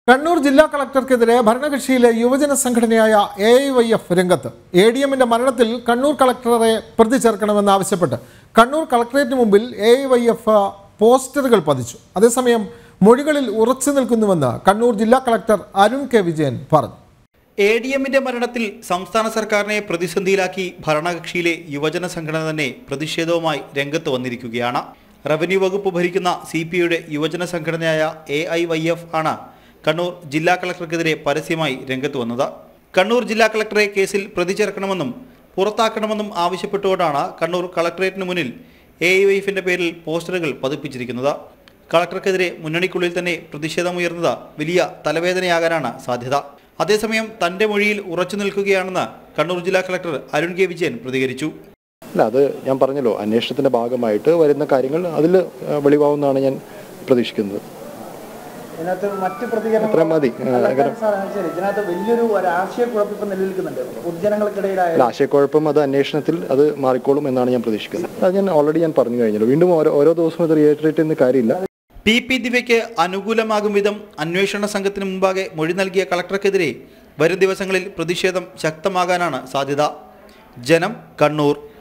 കണ്ണൂർ ജില്ലാ കളക്ടർക്കെതിരെ ഭരണകക്ഷിയിലെ യുവജന സംഘടനയായ എ ഐ വൈ എഫ് രംഗത്ത് എ ഡി എമ്മിന്റെ മരണത്തിൽ കണ്ണൂർ കളക്ടറെ പ്രതി ചേർക്കണമെന്നാവശ്യപ്പെട്ട് കണ്ണൂർ കളക്ടറേറ്റിന് മുമ്പിൽ എ ഐ വൈ എഫ് പോസ്റ്ററുകൾ പതിച്ചു അതേസമയം മൊഴികളിൽ ഉറച്ചു നിൽക്കുന്നുവെന്ന് കണ്ണൂർ ജില്ലാ കളക്ടർ അരുൺ കെ വിജയൻ പറഞ്ഞു എ ഡി എമ്മിന്റെ മരണത്തിൽ സംസ്ഥാന സർക്കാരിനെ പ്രതിസന്ധിയിലാക്കി ഭരണകക്ഷിയിലെ യുവജന സംഘടന തന്നെ പ്രതിഷേധവുമായി രംഗത്ത് വന്നിരിക്കുകയാണ് റവന്യൂ വകുപ്പ് ഭരിക്കുന്ന സി പി ഐയുടെ യുവജന സംഘടനയായ എ ഐ വൈ എഫ് ആണ് കണ്ണൂർ ജില്ലാ കളക്ടർക്കെതിരെ പരസ്യമായി രംഗത്ത് വന്നത് കണ്ണൂർ ജില്ലാ കളക്ടറെ കേസിൽ പ്രതി ചേർക്കണമെന്നും പുറത്താക്കണമെന്നും ആവശ്യപ്പെട്ടുകൊണ്ടാണ് കണ്ണൂർ കളക്ടറേറ്റിന് മുന്നിൽ എ ഐ വൈ എഫിന്റെ പേരിൽ പോസ്റ്ററുകൾ പതിപ്പിച്ചിരിക്കുന്നത് കളക്ടർക്കെതിരെ മുന്നണിക്കുള്ളിൽ തന്നെ പ്രതിഷേധമുയർന്നത് വലിയ തലവേദനയാകാനാണ് സാധ്യത അതേസമയം തന്റെ മൊഴിയിൽ ഉറച്ചു നിൽക്കുകയാണെന്ന് കണ്ണൂർ ജില്ലാ കളക്ടർ അരുൺ കെ വിജയൻ പ്രതികരിച്ചു അല്ല അത് ഞാൻ പറഞ്ഞല്ലോ അന്വേഷണത്തിന്റെ ഭാഗമായിട്ട് വരുന്ന കാര്യങ്ങൾ അതിൽ വെളിവാകുന്നതാണ് ഞാൻ പ്രതീക്ഷിക്കുന്നത് ഇതിനകത്ത് മറ്റ് പ്രതികരണം അത്ര മതി ആ, കാരണം ശരി ഇതിനകത്ത് വലിയൊരു ഒരു ആശയക്കുഴപ്പം ഇപ്പം നിലനിൽക്കുന്നുണ്ട് പൊതുജനങ്ങൾക്കിടയിലായ അല്ല, ആശയക്കുഴപ്പം അത് അന്വേഷണത്തിൽ അത് മാറിക്കോളും എന്നാണ് ഞാൻ പ്രതീക്ഷിക്കുന്നത് അത് ഞാൻ ഓൾറെഡി ഞാൻ പറഞ്ഞു കഴിഞ്ഞല്ലോ വീണ്ടും ഓരോ ഓരോ ദിവസവും ഇത് റിയേറ്ററേറ്റ് ചെയ്യുന്ന കാര്യമില്ല പി പി ദിവ്യയ്ക്ക് അനുകൂലമാകും വിധം അന്വേഷണ സംഘത്തിന് മുമ്പാകെ മൊഴി നൽകിയ കളക്ടർക്കെതിരെ വരും ദിവസങ്ങളിൽ പ്രതിഷേധം ശക്തമാകാനാണ് സാധ്യത ജനം കണ്ണൂർ